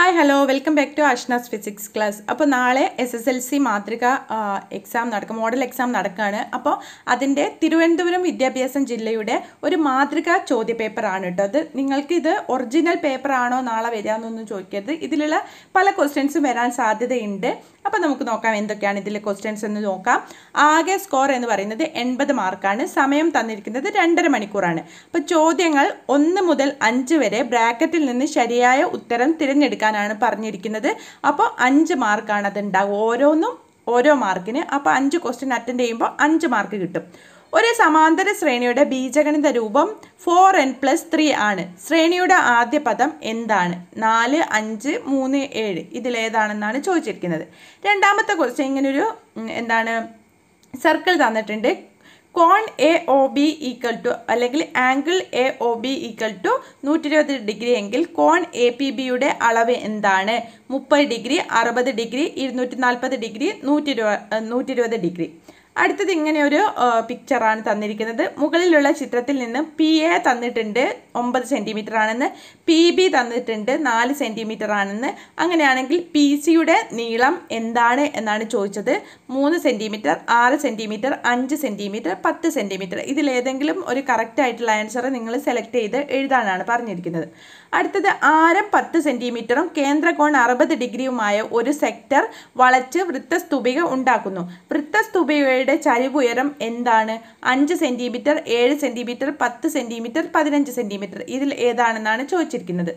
hi hello welcome back to Ashnas physics class അപ്പോൾ നാളെ S S L C മാതൃക exam നടക്കും മോഡൽ എക്സാം നടക്കുകയാണ് അപ്പോൾ അതിൻ്റെ തിരുവനന്തപുരം വിദ്യാഭ്യാസം ജില്ലയുടെ ഒരു മാതൃക ചോദ്യ പേപ്പറാണ് കേട്ടോ അത് നിങ്ങൾക്ക് ഇത് ഒറിജിനൽ പേപ്പർ ആണോ നാളെ വരികയെന്നൊന്നും ചോദിക്കരുത് ഇതിലുള്ള പല ക്വസ്റ്റ്യൻസും വരാൻ സാധ്യതയുണ്ട് അപ്പോൾ നമുക്ക് നോക്കാം എന്തൊക്കെയാണ് ഇതിലെ ക്വസ്റ്റ്യൻസ് എന്ന് നോക്കാം ആകെ സ്കോർ എന്ന് പറയുന്നത് എൺപത് മാർക്കാണ് സമയം തന്നിരിക്കുന്നത് രണ്ടര മണിക്കൂറാണ് അപ്പോൾ ചോദ്യങ്ങൾ ഒന്ന് മുതൽ അഞ്ച് വരെ ബ്രാക്കറ്റിൽ നിന്ന് ശരിയായ ഉത്തരം തിരഞ്ഞെടുക്കാനാണ് പറഞ്ഞിരിക്കുന്നത് അപ്പോൾ അഞ്ച് മാർക്കാണ് അത് ഉണ്ടാവും ഓരോന്നും ഓരോ മാർക്കിന് അപ്പോൾ അഞ്ച് ക്വസ്റ്റ്യൻ അറ്റൻഡ് ചെയ്യുമ്പോൾ അഞ്ച് മാർക്ക് കിട്ടും ഒരു സമാന്തര ശ്രേണിയുടെ ബീജഗണിത രൂപം ഫോർ എൻ പ്ലസ് ത്രീ ആണ് ശ്രേണിയുടെ ആദ്യ പദം എന്താണ് നാല് അഞ്ച് മൂന്ന് ഏഴ് ഇതിലേതാണെന്നാണ് ചോദിച്ചിരിക്കുന്നത് രണ്ടാമത്തെ ക്വസ്റ്റ്യൻ ഇങ്ങനൊരു ഉം, എന്താണ് സർക്കിൾ തന്നിട്ടുണ്ട് കോൺ A O B equal to അല്ലെങ്കിൽ angle A O B equal to നൂറ്റി ഇരുപത് ഡിഗ്രി എങ്കിൽ കോൺ എ പി ബിയുടെ അളവ് എന്താണ് മുപ്പത് ഡിഗ്രി അറുപത് ഡിഗ്രി ഇരുന്നൂറ്റി നാൽപ്പത് ഡിഗ്രി നൂറ്റി ഇരുപത് നൂറ്റി ഇരുപത് ഡിഗ്രി അടുത്തത് ഇങ്ങനെ ഒരു പിക്ചറാണ് തന്നിരിക്കുന്നത് മുകളിലുള്ള ചിത്രത്തിൽ നിന്ന് പി എ തന്നിട്ടുണ്ട് ഒമ്പത് സെൻറ്റിമീറ്റർ ആണെന്ന് പി ബി തന്നിട്ടുണ്ട് നാല് സെൻറ്റിമീറ്റർ ആണെന്ന് അങ്ങനെയാണെങ്കിൽ പി സിയുടെ നീളം എന്താണ് എന്നാണ് ചോദിച്ചത് മൂന്ന് സെൻറ്റിമീറ്റർ ആറ് സെൻറ്റിമീറ്റർ അഞ്ച് സെൻറ്റിമീറ്റർ പത്ത് സെൻറ്റിമീറ്റർ ഇതിലേതെങ്കിലും ഒരു കറക്റ്റ് ആയിട്ടുള്ള ആൻസർ നിങ്ങൾ സെലക്ട് ചെയ്ത് എഴുതാനാണ് പറഞ്ഞിരിക്കുന്നത് അടുത്തത് ആരം പത്ത് സെൻറ്റിമീറ്ററും കേന്ദ്രകോൺ അറുപത് ഡിഗ്രിയുമായ ഒരു സെക്ടർ വളച്ച് വൃത്തസ്തൂപിക ഉണ്ടാക്കുന്നു വൃത്തസ്തൂപികയുടെ ചരിവുയരം എന്താണ് അഞ്ച് സെൻറ്റിമീറ്റർ ഏഴ് സെൻറ്റിമീറ്റർ പത്ത് സെൻറ്റിമീറ്റർ പതിനഞ്ച് സെൻറ്റിമീറ്റർ ഇതിൽ ഏതാണെന്നാണ് ചോദിച്ചിരിക്കുന്നത്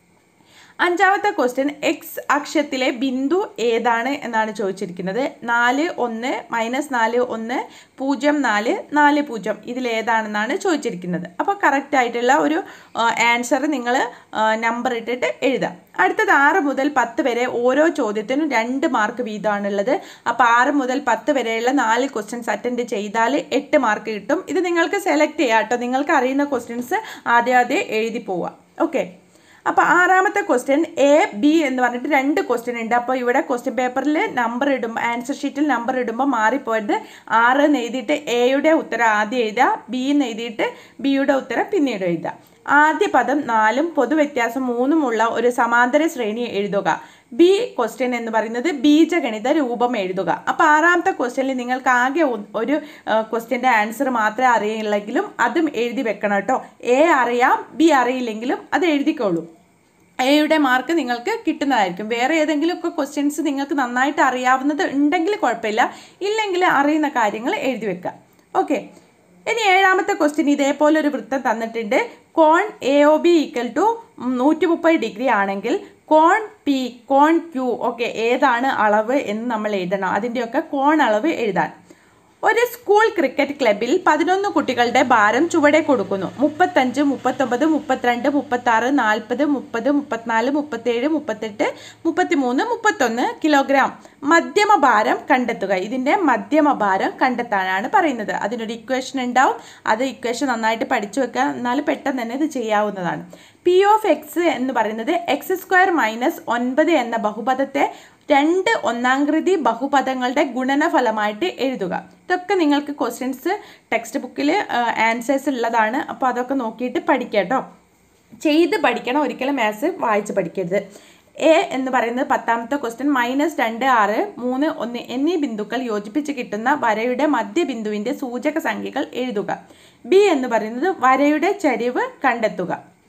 അഞ്ചാമത്തെ ക്വസ്റ്റ്യൻ എക്സ് അക്ഷത്തിലെ ബിന്ദു ഏതാണ് എന്നാണ് ചോദിച്ചിരിക്കുന്നത് നാല് ഒന്ന് മൈനസ് നാല് ഒന്ന് പൂജ്യം നാല് നാല് പൂജ്യം ഇതിലേതാണെന്നാണ് ചോദിച്ചിരിക്കുന്നത് അപ്പോൾ കറക്റ്റ് ആയിട്ടുള്ള ഒരു ആൻസർ നിങ്ങൾ നമ്പർ ഇട്ടിട്ട് എഴുതാം അടുത്തത് ആറ് മുതൽ പത്ത് വരെ ഓരോ ചോദ്യത്തിനും രണ്ട് മാർക്ക് വീതമാണുള്ളത് അപ്പോൾ ആറ് മുതൽ പത്ത് വരെയുള്ള നാല് ക്വസ്റ്റ്യൻസ് അറ്റൻഡ് ചെയ്താൽ എട്ട് മാർക്ക് കിട്ടും ഇത് നിങ്ങൾക്ക് സെലക്ട് ചെയ്യാം കേട്ടോ നിങ്ങൾക്ക് അറിയുന്ന ക്വസ്റ്റ്യൻസ് ആദ്യം ആദ്യം എഴുതി പോവാം ഓക്കെ അപ്പോൾ ആറാമത്തെ ക്വസ്റ്റ്യൻ എ ബി എന്ന് പറഞ്ഞിട്ട് രണ്ട് ക്വസ്റ്റ്യൻ ഉണ്ട് അപ്പോൾ ഇവിടെ ക്വസ്റ്റ്യൻ പേപ്പറിൽ നമ്പർ ഇടുമ്പോൾ ആൻസർ ഷീറ്റിൽ നമ്പർ ഇടുമ്പോൾ മാറിപ്പോയത് ആറ് എന്ന് എഴുതിയിട്ട് എയുടെ ഉത്തരം ആദ്യം എഴുതുക ബി എന്ന് എഴുതിയിട്ട് ബിയുടെ ഉത്തരം പിന്നീട് എഴുതുക ആദ്യ പദം നാലും പൊതുവ്യത്യാസം മൂന്നുമുള്ള ഒരു സമാന്തര ശ്രേണി എഴുതുക ബി ക്വസ്റ്റ്യൻ എന്ന് പറയുന്നത് ബീജഗണിത രൂപം എഴുതുക അപ്പോൾ ആറാമത്തെ ക്വസ്റ്റ്യനിൽ നിങ്ങൾക്ക് ആകെ ഒ- ഒരു ക്വസ്റ്റ്യൻ്റെ ആൻസർ മാത്രമേ അറിയില്ലെങ്കിലും അതും എഴുതി വെക്കണം കേട്ടോ എ അറിയാം ബി അറിയില്ലെങ്കിലും അത് എഴുതിക്കോളൂ എയുടെ മാർക്ക് നിങ്ങൾക്ക് കിട്ടുന്നതായിരിക്കും വേറെ ഏതെങ്കിലും ഒക്കെ ക്വസ്റ്റ്യൻസ് നിങ്ങൾക്ക് നന്നായിട്ട് അറിയാവുന്നത് ഉണ്ടെങ്കിൽ കുഴപ്പമില്ല ഇല്ലെങ്കിൽ അറിയുന്ന കാര്യങ്ങൾ എഴുതി വെക്കുക ഓക്കെ ഇനി ഏഴാമത്തെ ക്വസ്റ്റ്യൻ ഇതേപോലെ ഒരു വൃത്തം തന്നിട്ടുണ്ട് കോൺ A O B equal to നൂറ്റി മുപ്പത് ഡിഗ്രി ആണെങ്കിൽ കോൺ പി കോൺ ക്യൂ ഓക്കെ ഏതാണ് അളവ് എന്ന് നമ്മൾ എഴുതണം അതിൻ്റെയൊക്കെ കോൺ അളവ് എഴുതാൻ ഒരു സ്കൂൾ ക്രിക്കറ്റ് ക്ലബിൽ പതിനൊന്ന് കുട്ടികളുടെ ഭാരം ചുവടെ കൊടുക്കുന്നു മുപ്പത്തഞ്ച് മുപ്പത്തൊമ്പത് മുപ്പത്തിരണ്ട് മുപ്പത്താറ് നാൽപ്പത് മുപ്പത് മുപ്പത്തിനാല് മുപ്പത്തേഴ് മുപ്പത്തെട്ട് മുപ്പത്തിമൂന്ന് മുപ്പത്തൊന്ന് കിലോഗ്രാം മധ്യമ ഭാരം കണ്ടെത്തുക ഇതിൻ്റെ മധ്യമ ഭാരം കണ്ടെത്താനാണ് പറയുന്നത് അതിനൊരു ഇക്വേഷൻ ഉണ്ടാവും അത് ഇക്വേഷൻ നന്നായിട്ട് പഠിച്ചു വെക്കുക എന്നാൽ പെട്ടെന്ന് തന്നെ ഇത് ചെയ്യാവുന്നതാണ് പി ഓഫ് എക്സ് എന്ന് പറയുന്നത് എക്സ് സ്ക്വയർ മൈനസ് ഒൻപത് എന്ന ബഹുപദത്തെ രണ്ട് ഒന്നാംകൃതി ബഹുപദങ്ങളുടെ ഗുണനഫലമായിട്ട് എഴുതുക ഇതൊക്കെ നിങ്ങൾക്ക് ക്വസ്റ്റ്യൻസ് ടെക്സ്റ്റ് ബുക്കിൽ ആൻസേഴ്സ് ഉള്ളതാണ് അപ്പോൾ അതൊക്കെ നോക്കിയിട്ട് പഠിക്കുക കേട്ടോ ചെയ്ത് പഠിക്കണം ഒരിക്കലും മാത്സ് വായിച്ച് പഠിക്കരുത് എ എന്ന് പറയുന്നത് പത്താമത്തെ ക്വസ്റ്റ്യൻ മൈനസ് രണ്ട് ആറ് മൂന്ന് ഒന്ന് എന്നീ ബിന്ദുക്കൾ യോജിപ്പിച്ച് കിട്ടുന്ന വരയുടെ മധ്യബിന്ദുവിൻ്റെ സൂചക സംഖ്യകൾ എഴുതുക ബി എന്ന് പറയുന്നത് വരയുടെ ചരിവ് കണ്ടെത്തുക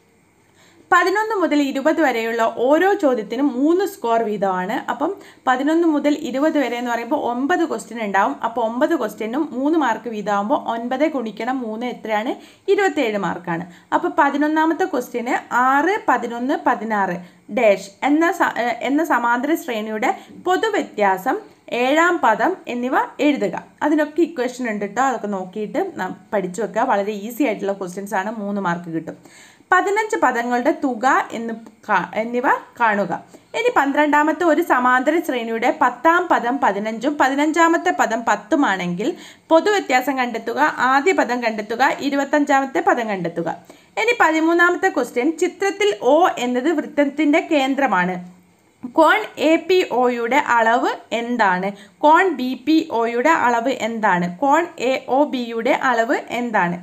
പതിനൊന്ന് മുതൽ ഇരുപത് വരെയുള്ള ഓരോ ചോദ്യത്തിനും മൂന്ന് സ്കോർ വീതമാണ് അപ്പം പതിനൊന്ന് മുതൽ ഇരുപത് വരെ എന്ന് പറയുമ്പോൾ ഒമ്പത് ക്വസ്റ്റ്യൻ ഉണ്ടാവും അപ്പോൾ ഒമ്പത് ക്വസ്റ്റ്യനും മൂന്ന് മാർക്ക് വീതമാകുമ്പോൾ ഒൻപത് ഗുണിക്കണം മൂന്ന് എത്രയാണ് ഇരുപത്തേഴ് മാർക്കാണ് അപ്പോൾ പതിനൊന്നാമത്തെ ക്വസ്റ്റ്യന് ആറ് പതിനൊന്ന് പതിനാറ് ഡാഷ് എന്ന സ- ഏഹ് എന്ന സമാന്തര ശ്രേണിയുടെ പൊതുവ്യത്യാസം ഏഴാം പദം എന്നിവ എഴുതുക അതിനൊക്കെ ഇക്വേഷൻ ഉണ്ട് കേട്ടോ അതൊക്കെ നോക്കിയിട്ട് ന- പഠിച്ചു വെക്കുക വളരെ ഈസി ആയിട്ടുള്ള ക്വസ്റ്റ്യൻസ് ആണ് മൂന്ന് മാർക്ക് കിട്ടും പതിനഞ്ച് പദങ്ങളുടെ തുക എന്ന് കാ- എന്നിവ കാണുക ഇനി പന്ത്രണ്ടാമത്തെ ഒരു സമാന്തര ശ്രേണിയുടെ പത്താം പദം പതിനഞ്ചും പതിനഞ്ചാമത്തെ പദം പത്തുമാണെങ്കിൽ പൊതുവ്യത്യാസം കണ്ടെത്തുക ആദ്യ പദം കണ്ടെത്തുക ഇരുപത്തഞ്ചാമത്തെ പദം കണ്ടെത്തുക ഇനി പതിമൂന്നാമത്തെ ക്വസ്റ്റ്യൻ ചിത്രത്തിൽ ഒ എന്നത് വൃത്തത്തിന്റെ കേന്ദ്രമാണ് കോൺ എ പി ഒയുടെ അളവ് എന്താണ് കോൺ ബി പി ഒയുടെ അളവ് എന്താണ് കോൺ എ ഒ ബിയുടെ അളവ് എന്താണ്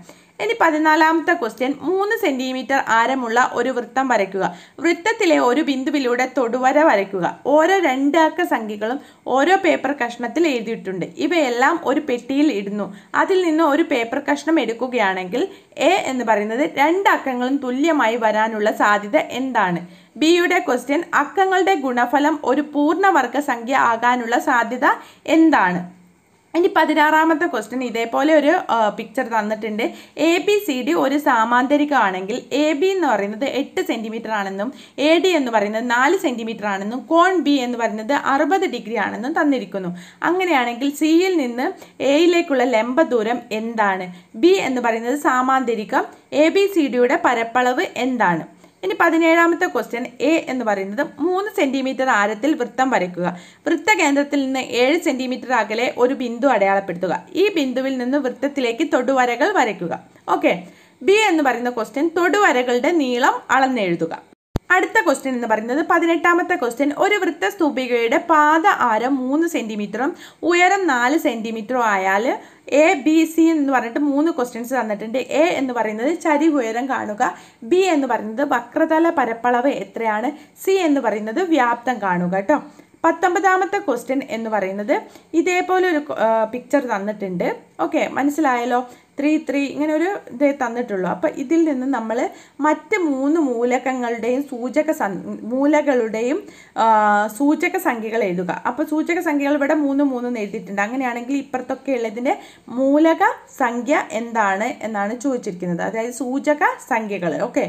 ഇനി പതിനാലാമത്തെ ക്വസ്റ്റ്യൻ മൂന്ന് സെന്റിമീറ്റർ ആരമുള്ള ഒരു വൃത്തം വരയ്ക്കുക വൃത്തത്തിലെ ഒരു ബിന്ദുവിലൂടെ തൊടുവര വരയ്ക്കുക ഓരോ രണ്ട് അക്ക സംഖ്യകളും ഓരോ പേപ്പർ കഷ്ണത്തിൽ എഴുതിയിട്ടുണ്ട് ഇവയെല്ലാം ഒരു പെട്ടിയിൽ ഇടുന്നു അതിൽ നിന്ന് ഒരു പേപ്പർ കഷ്ണം എടുക്കുകയാണെങ്കിൽ എ എന്ന് പറയുന്നത് രണ്ട് അക്കങ്ങളും തുല്യമായി വരാനുള്ള സാധ്യത എന്താണ് ബിയുടെ ക്വസ്റ്റ്യൻ അക്കങ്ങളുടെ ഗുണഫലം ഒരു പൂർണ്ണവർഗ സംഖ്യ ആകാനുള്ള സാധ്യത എന്താണ് ഇനി പതിനാറാമത്തെ ക്വസ്റ്റ്യൻ ഇതേപോലെ ഒരു പിക്ചർ തന്നിട്ടുണ്ട് എ ബി സി ഡി ഒരു സാമാന്തരികമാണെങ്കിൽ എ ബി എന്ന് പറയുന്നത് എട്ട് സെൻറ്റിമീറ്റർ ആണെന്നും എ ഡി എന്ന് പറയുന്നത് നാല് സെൻറ്റിമീറ്റർ ആണെന്നും കോൺ ബി എന്ന് പറയുന്നത് അറുപത് ഡിഗ്രി ആണെന്നും തന്നിരിക്കുന്നു അങ്ങനെയാണെങ്കിൽ സിയിൽ നിന്ന് എയിലേക്കുള്ള ലംബ ദൂരം എന്താണ് ബി എന്ന് പറയുന്നത് സാമാന്തരികം എ ബി സി ഡിയുടെ പരപ്പളവ് എന്താണ് ഇനി പതിനേഴാമത്തെ ക്വസ്റ്റ്യൻ എ എന്ന് പറയുന്നത് മൂന്ന് സെന്റിമീറ്റർ ആരത്തിൽ വൃത്തം വരയ്ക്കുക വൃത്തകേന്ദ്രത്തിൽ നിന്ന് ഏഴ് സെന്റിമീറ്റർ അകലെ ഒരു ബിന്ദു അടയാളപ്പെടുത്തുക ഈ ബിന്ദുവിൽ നിന്ന് വൃത്തത്തിലേക്ക് തൊടുവരകൾ വരയ്ക്കുക ഓക്കെ ബി എന്ന് പറയുന്ന ക്വസ്റ്റ്യൻ തൊടുവരകളുടെ നീളം അളന്നെഴുതുക അടുത്ത ക്വസ്റ്റ്യൻ എന്ന് പറയുന്നത് പതിനെട്ടാമത്തെ ക്വസ്റ്റ്യൻ ഒരു വൃത്തസ്തൂപികയുടെ പാത ആരം മൂന്ന് സെന്റിമീറ്ററും ഉയരം നാല് സെന്റിമീറ്ററും ആയാൽ എ ബി സി എന്ന് പറഞ്ഞിട്ട് മൂന്ന് ക്വസ്റ്റ്യൻസ് തന്നിട്ടുണ്ട് എ എന്ന് പറയുന്നത് ചരിവ് ഉയരം കാണുക ബി എന്ന് പറയുന്നത് വക്രതല പരപ്പളവ് എത്രയാണ് സി എന്ന് പറയുന്നത് വ്യാപ്തം കാണുക കേട്ടോ പത്തൊമ്പതാമത്തെ ക്വസ്റ്റ്യൻ എന്ന് പറയുന്നത് ഇതേപോലെ ഒരു പിക്ചർ തന്നിട്ടുണ്ട് ഓക്കെ മനസ്സിലായല്ലോ ത്രീ ത്രീ ഇങ്ങനെ ഒരു ഇത് തന്നിട്ടുള്ളൂ അപ്പോൾ ഇതിൽ നിന്ന് നമ്മൾ മറ്റ് മൂന്ന് മൂലകങ്ങളുടെയും സൂചക സം മൂലകളുടെയും ആ, സൂചക സംഖ്യകൾ എഴുതുക അപ്പോൾ സൂചക സംഖ്യകൾ ഇവിടെ മൂന്ന് മൂന്ന് എഴുതിയിട്ടുണ്ട് അങ്ങനെയാണെങ്കിൽ ഇപ്പുറത്തൊക്കെ ഉള്ളതിൻ്റെ മൂലക സംഖ്യ എന്താണ് എന്നാണ് ചോദിച്ചിരിക്കുന്നത് അതായത് സൂചക സംഖ്യകൾ ഓക്കെ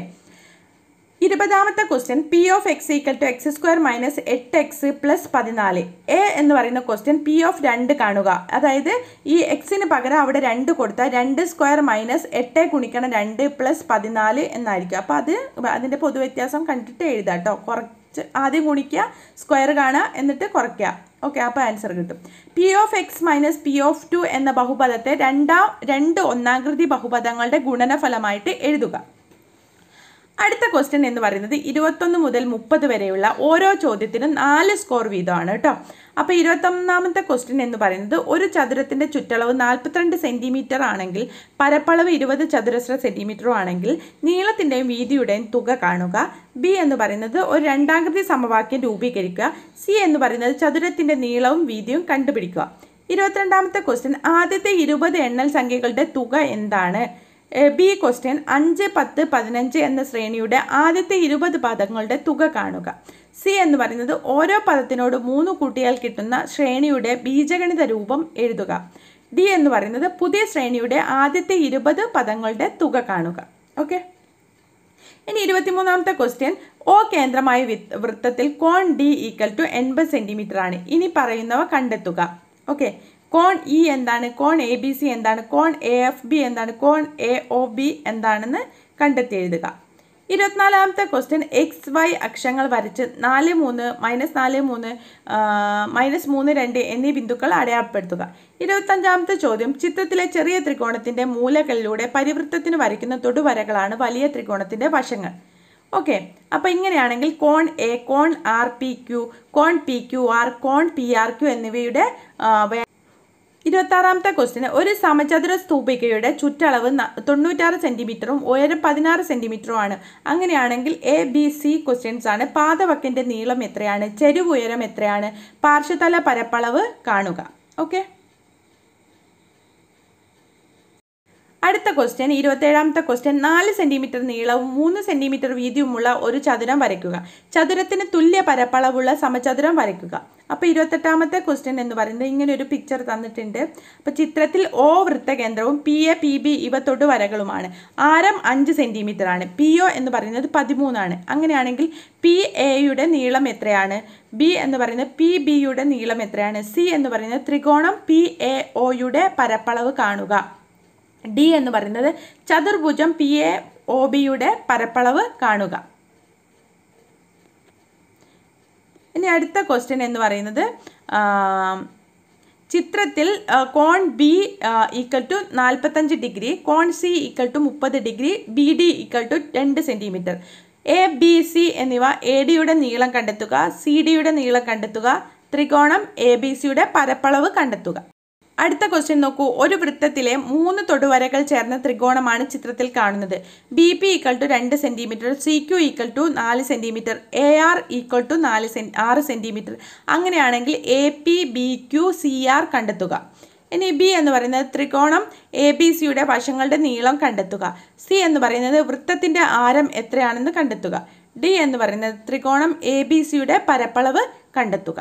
ഇരുപതാമത്തെ question P of X equal to X square minus എട്ട് എക്സ് പ്ലസ് പതിനാല് എ എന്ന് പറയുന്ന ക്വസ്റ്റ്യൻ പി ഓഫ് രണ്ട് കാണുക അതായത് ഈ എക്സിന് പകരം അവിടെ രണ്ട് കൊടുത്താൽ രണ്ട് സ്ക്വയർ മൈനസ് എട്ട് ഗുണിക്കണം രണ്ട് പ്ലസ് പതിനാല് എന്നായിരിക്കും അപ്പോൾ അത് അതിൻ്റെ പൊതുവ്യത്യാസം കണ്ടിട്ട് എഴുതാം കേട്ടോ കുറച്ച് ആദ്യം ഗുണിക്കുക സ്ക്വയർ കാണുക എന്നിട്ട് കുറയ്ക്കുക ഓക്കെ അപ്പോൾ ആൻസർ കിട്ടും P of X minus P of two എന്ന ബഹുപദത്തെ രണ്ടാം രണ്ട് ഒന്നാകൃതി ബഹുപദങ്ങളുടെ ഗുണനഫലമായിട്ട് എഴുതുക അടുത്ത ക്വസ്റ്റ്യൻ എന്ന് പറയുന്നത് ഇരുപത്തൊന്ന് മുതൽ മുപ്പത് വരെയുള്ള ഓരോ ചോദ്യത്തിനും നാല് സ്കോർ വീതമാണ് കേട്ടോ അപ്പോൾ ഇരുപത്തൊന്നാമത്തെ ക്വസ്റ്റ്യൻ എന്ന് പറയുന്നത് ഒരു ചതുരത്തിൻ്റെ ചുറ്റളവ് നാൽപ്പത്തിരണ്ട് സെൻറ്റിമീറ്റർ ആണെങ്കിൽ പരപ്പളവ് ഇരുപത് ചതുരശ്ര സെൻറ്റിമീറ്ററും ആണെങ്കിൽ നീളത്തിൻ്റെയും വീതിയുടെയും തുക കാണുക ബി എന്ന് പറയുന്നത് ഒരു രണ്ടാകൃതി സമവാക്യം രൂപീകരിക്കുക സി എന്ന് പറയുന്നത് ചതുരത്തിൻ്റെ നീളവും വീതിയും കണ്ടുപിടിക്കുക ഇരുപത്തിരണ്ടാമത്തെ ക്വസ്റ്റ്യൻ ആദ്യത്തെ ഇരുപത് എണ്ണൽ സംഖ്യകളുടെ തുക എന്താണ് ബി ക്വസ്റ്റ്യൻ അഞ്ച് പത്ത് പതിനഞ്ച് എന്ന ശ്രേണിയുടെ ആദ്യത്തെ ഇരുപത് പദങ്ങളുടെ തുക കാണുക സി എന്ന് പറയുന്നത് ഓരോ പദത്തിനോട് മൂന്ന് കൂട്ടിയാൽ കിട്ടുന്ന ശ്രേണിയുടെ ബീജഗണിത രൂപം എഴുതുക ഡി എന്ന് പറയുന്നത് പുതിയ ശ്രേണിയുടെ ആദ്യത്തെ ഇരുപത് പദങ്ങളുടെ തുക കാണുക ഓക്കെ ഇനി ഇരുപത്തിമൂന്നാമത്തെ ക്വസ്റ്റ്യൻ ഓ കേന്ദ്രമായ വി- വൃത്തത്തിൽ കോൺ ഡി ഈക്വൽ ടു എൺപത് സെൻറ്റിമീറ്റർ ആണ് ഇനി പറയുന്നവ കണ്ടെത്തുക ഓക്കെ കോൺ ഇ എന്താണ് കോൺ എ ബി സി എന്താണ് കോൺ എ എഫ് ബി എന്താണ് കോൺ എ ഒ ബി എന്താണെന്ന് കണ്ടെത്തി എഴുതുക ഇരുപത്തിനാലാമത്തെ ക്വസ്റ്റ്യൻ എക്സ് വൈ അക്ഷങ്ങൾ വരച്ച് നാല് മൂന്ന് മൈനസ് നാല് മൂന്ന് മൈനസ് മൂന്ന് രണ്ട് എന്നീ ബിന്ദുക്കൾ അടയാളപ്പെടുത്തുക ഇരുപത്തഞ്ചാമത്തെ ചോദ്യം ചിത്രത്തിലെ ചെറിയ ത്രികോണത്തിൻ്റെ മൂലകളിലൂടെ പരിവൃത്തത്തിന് വരയ്ക്കുന്ന തൊടുവരകളാണ് വലിയ ത്രികോണത്തിൻ്റെ വശങ്ങൾ ഓക്കെ അപ്പോൾ ഇങ്ങനെയാണെങ്കിൽ കോൺ എ കോൺ ആർ പി ക്യു കോൺ പി ക്യു ആർ കോൺ പി ആർ ക്യു എന്നിവയുടെ ആ, വേ- ഇരുപത്താറാമത്തെ ക്വസ്റ്റിന് ഒരു സമചതുര സ്തൂപികയുടെ ചുറ്റളവ് ന- തൊണ്ണൂറ്റാറ് സെൻറ്റിമീറ്ററും ഉയരം പതിനാറ് സെൻറ്റിമീറ്ററും ആണ് അങ്ങനെയാണെങ്കിൽ എ ബി സി ക്വസ്റ്റ്യൻസ് ആണ് പാദവക്കിൻ്റെ നീളം എത്രയാണ് ചെരുവ് ഉയരം എത്രയാണ് പാർശ്വതല പരപ്പളവ് കാണുക ഓക്കെ അടുത്ത ക്വസ്റ്റ്യൻ ഇരുപത്തേഴാമത്തെ ക്വസ്റ്റ്യൻ നാല് സെൻറ്റിമീറ്റർ നീളവും മൂന്ന് സെൻറ്റിമീറ്റർ വീതിയുമുള്ള ഒരു ചതുരം വരയ്ക്കുക ചതുരത്തിന് തുല്യ പരപ്പളവുള്ള സമചതുരം വരയ്ക്കുക അപ്പോൾ ഇരുപത്തെട്ടാമത്തെ ക്വസ്റ്റ്യൻ എന്ന് പറയുന്നത് ഇങ്ങനെ ഒരു പിക്ചർ തന്നിട്ടുണ്ട് അപ്പോൾ ചിത്രത്തിൽ ഓ വൃത്തകേന്ദ്രവും പി എ പി ബി ഇവ തൊടുവരകളുമാണ് ആരം അഞ്ച് സെൻറ്റിമീറ്റർ ആണ് പി ഒ എന്ന് പറയുന്നത് പതിമൂന്നാണ് അങ്ങനെയാണെങ്കിൽ പി എയുടെ നീളം എത്രയാണ് ബി എന്ന് പറയുന്നത് പി ബിയുടെ നീളം എത്രയാണ് സി എന്ന് പറയുന്നത് ത്രികോണം പി എ ഒയുടെ പരപ്പളവ് കാണുക ഡി എന്ന് പറയുന്നത് ചതുർഭുജം പി എ ഒ ബിയുടെ പരപ്പളവ് കാണുക ഇനി അടുത്ത ക്വസ്റ്റ്യൻ എന്ന് പറയുന്നത് ആ, ചിത്രത്തിൽ ആ, കോൺ ബി ഈക്വൽ ടു നാൽപ്പത്തഞ്ച് ഡിഗ്രി കോൺ സി ഈക്വൽ ടു മുപ്പത് degree B D equal to രണ്ട് സെൻറ്റിമീറ്റർ എ ബി സി എന്നിവ എ ഡിയുടെ നീളം കണ്ടെത്തുക സി ഡിയുടെ നീളം കണ്ടെത്തുക ത്രികോണം എ ബി സിയുടെ പരപ്പളവ് കണ്ടെത്തുക അടുത്ത ക്വസ്റ്റ്യൻ നോക്കൂ ഒരു വൃത്തത്തിലെ മൂന്ന് തൊടുവരകൾ ചേർന്ന ത്രികോണമാണ് ചിത്രത്തിൽ കാണുന്നത് ബി പി ഈക്വൽ ടു രണ്ട് centimetre C Q equal to നാല് centimetre A R equal to നാല് സെൻ ആറ് സെൻറ്റിമീറ്റർ അങ്ങനെയാണെങ്കിൽ A P B Q C R കണ്ടെത്തുക ഇനി ബി എന്ന് പറയുന്നത് ത്രികോണം എ ബി സിയുടെ വശങ്ങളുടെ നീളം കണ്ടെത്തുക സി എന്ന് പറയുന്നത് വൃത്തത്തിൻ്റെ ആരം എത്രയാണെന്ന് കണ്ടെത്തുക ഡി എന്ന് പറയുന്നത് ത്രികോണം എ ബി സിയുടെ പരപ്പളവ് കണ്ടെത്തുക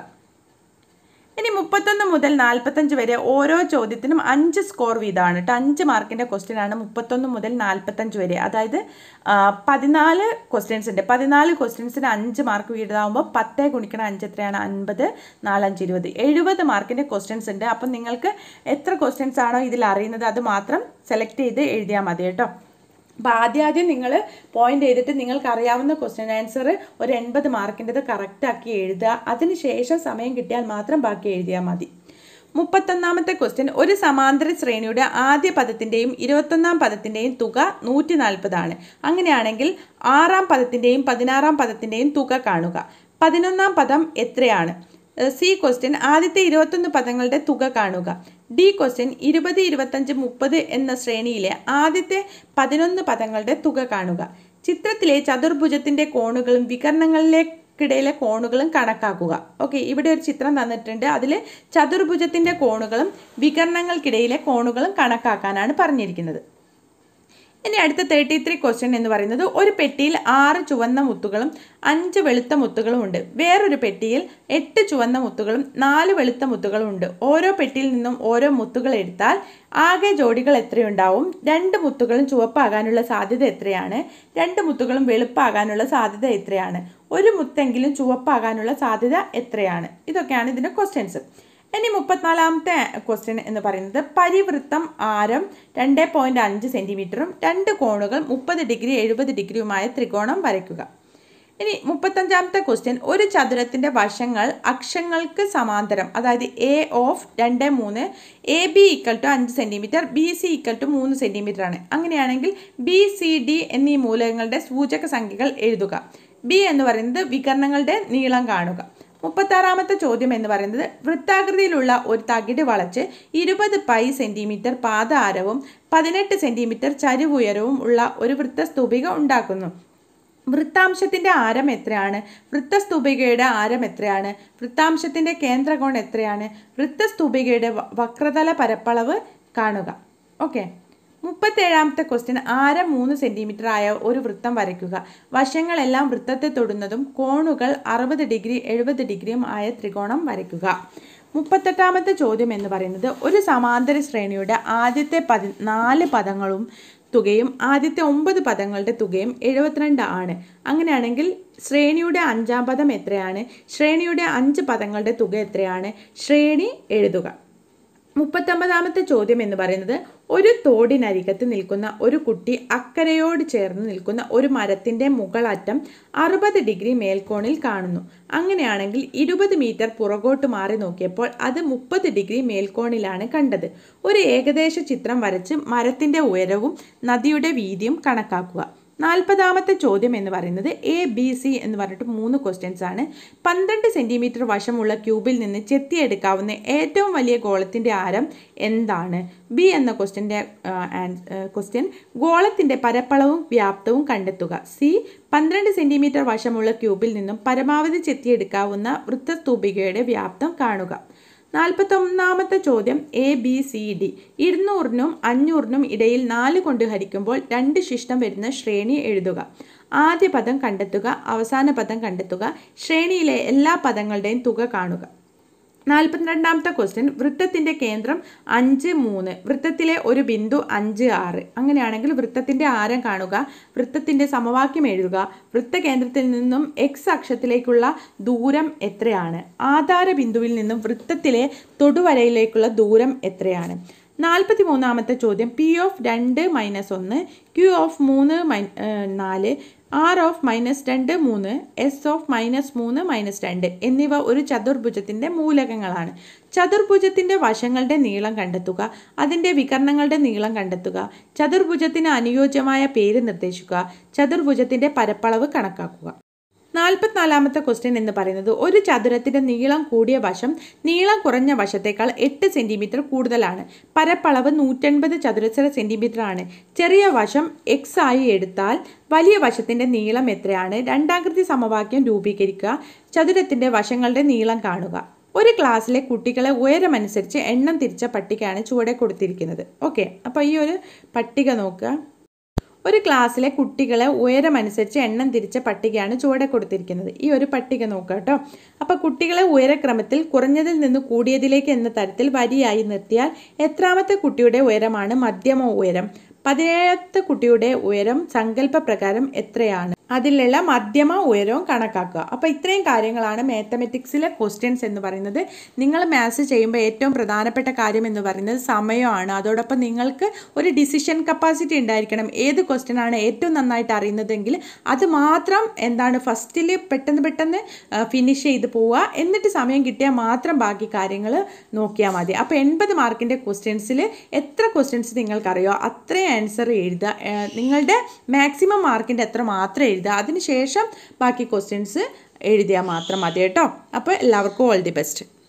ഇനി മുപ്പത്തൊന്ന് മുതൽ നാൽപ്പത്തഞ്ച് വരെ ഓരോ ചോദ്യത്തിനും അഞ്ച് സ്കോർ വീതമാണ് കേട്ടോ അഞ്ച് മാർക്കിൻ്റെ ക്വസ്റ്റ്യൻ ആണ് മുപ്പത്തൊന്ന് മുതൽ നാൽപ്പത്തഞ്ച് വരെ അതായത് ആ, പതിനാല് ക്വസ്റ്റ്യൻസ് ഉണ്ട് പതിനാല് ക്വസ്റ്റ്യൻസിന് അഞ്ച് മാർക്ക് വീതമാകുമ്പോൾ പത്ത് ഗുണിക്കണം അഞ്ച് എത്രയാണ് അൻപത് നാലഞ്ച് ഇരുപത് എഴുപത് മാർക്കിൻ്റെ ക്വസ്റ്റ്യൻസ് ഉണ്ട് അപ്പം നിങ്ങൾക്ക് എത്ര ക്വസ്റ്റ്യൻസ് ആണോ ഇതിൽ അറിയുന്നത് അത് മാത്രം സെലക്ട് ചെയ്ത് എഴുതിയാൽ മതി കേട്ടോ അപ്പോൾ ആദ്യം ആദ്യം നിങ്ങൾ പോയിന്റ് ചെയ്തിട്ട് നിങ്ങൾക്ക് അറിയാവുന്ന ക്വസ്റ്റ്യൻ ആൻസർ ഒരു എൺപത് മാർക്കിൻ്റെത് കറക്റ്റാക്കി എഴുതുക അതിനുശേഷം സമയം കിട്ടിയാൽ മാത്രം ബാക്കി എഴുതിയാൽ മതി മുപ്പത്തൊന്നാമത്തെ ക്വസ്റ്റ്യൻ ഒരു സമാന്തര ശ്രേണിയുടെ ആദ്യ പദത്തിൻ്റെയും ഇരുപത്തൊന്നാം പദത്തിൻ്റെയും തുക നൂറ്റി നാൽപ്പതാണ് അങ്ങനെയാണെങ്കിൽ ആറാം പദത്തിൻ്റെയും പതിനാറാം പദത്തിൻ്റെയും തുക കാണുക പതിനൊന്നാം പദം എത്രയാണ് സി ക്വസ്റ്റ്യൻ ആദ്യത്തെ ഇരുപത്തൊന്ന് പദങ്ങളുടെ തുക കാണുക ഡി ക്വസ്റ്റ്യൻ ഇരുപത് ഇരുപത്തഞ്ച് മുപ്പത് എന്ന ശ്രേണിയിലെ ആദ്യത്തെ പതിനൊന്ന് പദങ്ങളുടെ തുക കാണുക ചിത്രത്തിലെ ചതുർഭുജത്തിന്റെ കോണുകളും വികരണങ്ങളിലേക്കിടയിലെ കോണുകളും കണക്കാക്കുക ഓക്കെ ഇവിടെ ഒരു ചിത്രം തന്നിട്ടുണ്ട് അതിൽ ചതുർഭുജത്തിന്റെ കോണുകളും വികരണങ്ങൾക്കിടയിലെ കോണുകളും കണക്കാക്കാനാണ് പറഞ്ഞിരിക്കുന്നത് ഇനി അടുത്ത തേർട്ടി ത്രീ ക്വസ്റ്റ്യൻ എന്ന് പറയുന്നത് ഒരു പെട്ടിയിൽ ആറ് ചുവന്ന മുത്തുകളും അഞ്ച് വെളുത്ത മുത്തുകളും ഉണ്ട് വേറൊരു പെട്ടിയിൽ എട്ട് ചുവന്ന മുത്തുകളും നാല് വെളുത്ത മുത്തുകളും ഉണ്ട് ഓരോ പെട്ടിയിൽ നിന്നും ഓരോ മുത്തുകൾ എടുത്താൽ ആകെ ജോഡികൾ എത്രയുണ്ടാവും രണ്ട് മുത്തുകളും ചുവപ്പാകാനുള്ള സാധ്യത എത്രയാണ് രണ്ട് മുത്തുകളും വെളുപ്പാകാനുള്ള സാധ്യത എത്രയാണ് ഒരു മുത്തെങ്കിലും ചുവപ്പാകാനുള്ള സാധ്യത എത്രയാണ് ഇതൊക്കെയാണ് ഇതിൻ്റെ ക്വസ്റ്റ്യൻസ് ഇനി മുപ്പത്തിനാലാമത്തെ ക്വസ്റ്റ്യൻ എന്ന് പറയുന്നത് പരിവൃത്തം ആരം രണ്ട് പോയിന്റ് അഞ്ച് സെൻറ്റിമീറ്ററും രണ്ട് കോണുകൾ മുപ്പത് ഡിഗ്രി എഴുപത് ഡിഗ്രിയുമായ ത്രികോണം വരയ്ക്കുക ഇനി മുപ്പത്തഞ്ചാമത്തെ ക്വസ്റ്റ്യൻ ഒരു ചതുരത്തിൻ്റെ വശങ്ങൾ അക്ഷങ്ങൾക്ക് സമാന്തരം അതായത് എ ഓഫ് രണ്ട് മൂന്ന് എ ബി ഈക്വൽ ടു അഞ്ച് centimetre B C equal to മൂന്ന് സെൻറ്റിമീറ്റർ ആണ് അങ്ങനെയാണെങ്കിൽ ബി സി ഡി എന്നീ മൂലകങ്ങളുടെ സൂചക സംഖ്യകൾ എഴുതുക ബി എന്ന് പറയുന്നത് വികരണങ്ങളുടെ നീളം കാണുക മുപ്പത്താറാമത്തെ ചോദ്യം എന്ന് പറയുന്നത് വൃത്താകൃതിയിലുള്ള ഒരു തകിട് വളച്ച് ഇരുപത് പൈ സെൻറ്റിമീറ്റർ പാത ആരവും പതിനെട്ട് സെൻറ്റിമീറ്റർ ചരിവ് ഉയരവും ഉള്ള ഒരു വൃത്തസ്തൂപിക ഉണ്ടാക്കുന്നു വൃത്താംശത്തിന്റെ ആരം എത്രയാണ് വൃത്തസ്തൂപികയുടെ ആരം എത്രയാണ് വൃത്താംശത്തിന്റെ കേന്ദ്രകോൺ എത്രയാണ് വൃത്തസ്തൂപികയുടെ വ- വക്രതല പരപ്പളവ് കാണുക ഓക്കെ മുപ്പത്തേഴാമത്തെ ക്വസ്റ്റ്യൻ ആരം മൂന്ന് സെൻറ്റിമീറ്റർ ആയ ഒരു വൃത്തം വരയ്ക്കുക വശങ്ങളെല്ലാം വൃത്തത്തെ തൊടുന്നതും കോണുകൾ അറുപത് ഡിഗ്രി എഴുപത് ഡിഗ്രിയും ആയ ത്രികോണം വരയ്ക്കുക മുപ്പത്തെട്ടാമത്തെ ചോദ്യം എന്ന് പറയുന്നത് ഒരു സമാന്തര ശ്രേണിയുടെ ആദ്യത്തെ പതി നാല് പദങ്ങളും തുകയും ആദ്യത്തെ ഒമ്പത് പദങ്ങളുടെ തുകയും എഴുപത്തിരണ്ട് ആണ് അങ്ങനെയാണെങ്കിൽ ശ്രേണിയുടെ അഞ്ചാം പദം എത്രയാണ് ശ്രേണിയുടെ അഞ്ച് പദങ്ങളുടെ തുക എത്രയാണ് ശ്രേണി എഴുതുക മുപ്പത്തൊമ്പതാമത്തെ ചോദ്യം എന്ന് പറയുന്നത് ഒരു തോടിനരികത്ത് നിൽക്കുന്ന ഒരു കുട്ടി അക്കരയോട് ചേർന്ന് നിൽക്കുന്ന ഒരു മരത്തിന്റെ മുകളറ്റം അറുപത് ഡിഗ്രി മേൽക്കോണിൽ കാണുന്നു അങ്ങനെയാണെങ്കിൽ ഇരുപത് മീറ്റർ പുറകോട്ട് മാറി നോക്കിയപ്പോൾ അത് മുപ്പത് ഡിഗ്രി മേൽക്കോണിലാണ് കണ്ടത് ഒരു ഏകദേശ ചിത്രം വരച്ച് മരത്തിന്റെ ഉയരവും നദിയുടെ വീതിയും കണക്കാക്കുക നാൽപ്പതാമത്തെ ചോദ്യം എന്ന് പറയുന്നത് എ ബി സി എന്ന് പറഞ്ഞിട്ട് മൂന്ന് ക്വസ്റ്റ്യൻസ് ആണ് പന്ത്രണ്ട് സെൻറ്റിമീറ്റർ വശമുള്ള ക്യൂബിൽ നിന്ന് ചെത്തിയെടുക്കാവുന്ന ഏറ്റവും വലിയ ഗോളത്തിൻ്റെ ആരം എന്താണ് ബി എന്ന ക്വസ്റ്റ്യൻ്റെ ക്വസ്റ്റ്യൻ ഗോളത്തിൻ്റെ പരപ്പളവും വ്യാപ്തവും കണ്ടെത്തുക സി പന്ത്രണ്ട് സെൻറ്റിമീറ്റർ വശമുള്ള ക്യൂബിൽ നിന്നും പരമാവധി ചെത്തിയെടുക്കാവുന്ന വൃത്തസ്തൂപികയുടെ വ്യാപ്തം കാണുക നാൽപ്പത്തൊന്നാമത്തെ ചോദ്യം എ ബി സി ഡി ഇരുന്നൂറിനും അഞ്ഞൂറിനും ഇടയിൽ നാല് കൊണ്ട് ഹരിക്കുമ്പോൾ രണ്ട് ശിഷ്ടം വരുന്ന ശ്രേണി എഴുതുക ആദ്യ പദം കണ്ടെത്തുക അവസാന പദം കണ്ടെത്തുക ശ്രേണിയിലെ എല്ലാ പദങ്ങളുടെയും തുക കാണുക നാൽപ്പത്തിരണ്ടാമത്തെ ക്വസ്റ്റ്യൻ വൃത്തത്തിന്റെ കേന്ദ്രം അഞ്ച് മൂന്ന് വൃത്തത്തിലെ ഒരു ബിന്ദു അഞ്ച് ആറ് അങ്ങനെയാണെങ്കിൽ വൃത്തത്തിന്റെ ആരം കാണുക വൃത്തത്തിന്റെ സമവാക്യം എഴുതുക വൃത്തകേന്ദ്രത്തിൽ നിന്നും എക്സ് അക്ഷത്തിലേക്കുള്ള ദൂരം എത്രയാണ് ആധാര ബിന്ദുവിൽ നിന്നും വൃത്തത്തിലെ തൊടുവരയിലേക്കുള്ള ദൂരം എത്രയാണ് നാൽപ്പത്തി മൂന്നാമത്തെ ചോദ്യം പി ഓഫ് രണ്ട് മൈനസ് ഒന്ന് ക്യു ഓഫ് മൂന്ന് മൈ ഏഹ് നാല് ആർ ഓഫ് മൈനസ് രണ്ട് മൂന്ന് എസ് ഓഫ് മൈനസ് മൂന്ന് മൈനസ് രണ്ട് എന്നിവ ഒരു ചതുർഭുജത്തിൻ്റെ മൂലകങ്ങളാണ് ചതുർഭുജത്തിൻ്റെ വശങ്ങളുടെ നീളം കണ്ടെത്തുക അതിൻ്റെ വികരണങ്ങളുടെ നീളം കണ്ടെത്തുക ചതുർഭുജത്തിന് അനുയോജ്യമായ പേര് നിർദ്ദേശിക്കുക ചതുർഭുജത്തിൻ്റെ പരപ്പളവ് കണക്കാക്കുക നാൽപ്പത്തിനാലാമത്തെ ക്വസ്റ്റ്യൻ എന്ന് പറയുന്നത് ഒരു ചതുരത്തിൻ്റെ നീളം കൂടിയ വശം നീളം കുറഞ്ഞ വശത്തേക്കാൾ എട്ട് സെൻറ്റിമീറ്റർ കൂടുതലാണ് പരപ്പളവ് നൂറ്റൻപത് ചതുരശ്ര സെൻറ്റിമീറ്റർ ആണ് ചെറിയ വശം എക്സ് ആയി എടുത്താൽ വലിയ വശത്തിൻ്റെ നീളം എത്രയാണ് രണ്ടാകൃതി സമവാക്യം രൂപീകരിക്കുക ചതുരത്തിൻ്റെ വശങ്ങളുടെ നീളം കാണുക ഒരു ക്ലാസ്സിലെ കുട്ടികളെ ഉയരമനുസരിച്ച് എണ്ണം തിരിച്ച പട്ടികയാണ് ചുവടെ കൊടുത്തിരിക്കുന്നത് ഓക്കെ അപ്പോൾ ഈ ഒരു പട്ടിക നോക്കുക ഒരു ക്ലാസ്സിലെ കുട്ടികളെ ഉയരമനുസരിച്ച് എണ്ണം തിരിച്ച പട്ടികയാണ് ചുവടെ കൊടുത്തിരിക്കുന്നത് ഈ ഒരു പട്ടിക നോക്കുക കേട്ടോ അപ്പോൾ കുട്ടികളെ ഉയരക്രമത്തിൽ കുറഞ്ഞതിൽ നിന്ന് കൂടിയതിലേക്ക് എന്ന തരത്തിൽ വരിയായി നിർത്തിയാൽ എത്രാമത്തെ കുട്ടിയുടെ ഉയരമാണ് മധ്യമ ഉയരം പതിനേഴാമത്തെ കുട്ടിയുടെ ഉയരം സങ്കല്പ പ്രകാരം എത്രയാണ് അതിലുള്ള മധ്യമ ഉയരവും കണക്കാക്കുക അപ്പോൾ ഇത്രയും കാര്യങ്ങളാണ് മാത്തമെറ്റിക്സിലെ ക്വസ്റ്റ്യൻസ് എന്ന് പറയുന്നത് നിങ്ങൾ മാത്സ് ചെയ്യുമ്പോൾ ഏറ്റവും പ്രധാനപ്പെട്ട കാര്യം എന്ന് പറയുന്നത് സമയമാണ് അതോടൊപ്പം നിങ്ങൾക്ക് ഒരു ഡിസിഷൻ കപ്പാസിറ്റി ഉണ്ടായിരിക്കണം ഏത് ക്വസ്റ്റ്യൻ ആണ് ഏറ്റവും നന്നായിട്ട് അറിയുന്നതെങ്കിൽ അത് മാത്രം എന്താണ് ഫസ്റ്റിൽ പെട്ടെന്ന് പെട്ടെന്ന് ഫിനിഷ് ചെയ്ത് പോവുക എന്നിട്ട് സമയം കിട്ടിയാൽ മാത്രം ബാക്കി കാര്യങ്ങൾ നോക്കിയാൽ മതി അപ്പോൾ എൺപത് മാർക്കിൻ്റെ ക്വസ്റ്റ്യൻസിൽ എത്ര ക്വസ്റ്റ്യൻസ് നിങ്ങൾക്കറിയോ അത്രയും ആൻസർ എഴുതുക ഏഹ് നിങ്ങളുടെ മാക്സിമം മാർക്കിൻ്റെ എത്ര മാത്രം എഴുതുക അതിനുശേഷം ബാക്കി ക്വസ്റ്റ്യൻസ് എഴുതിയാൽ മാത്രം മതി കേട്ടോ അപ്പോൾ എല്ലാവർക്കും ഓൾ ദി ബെസ്റ്റ്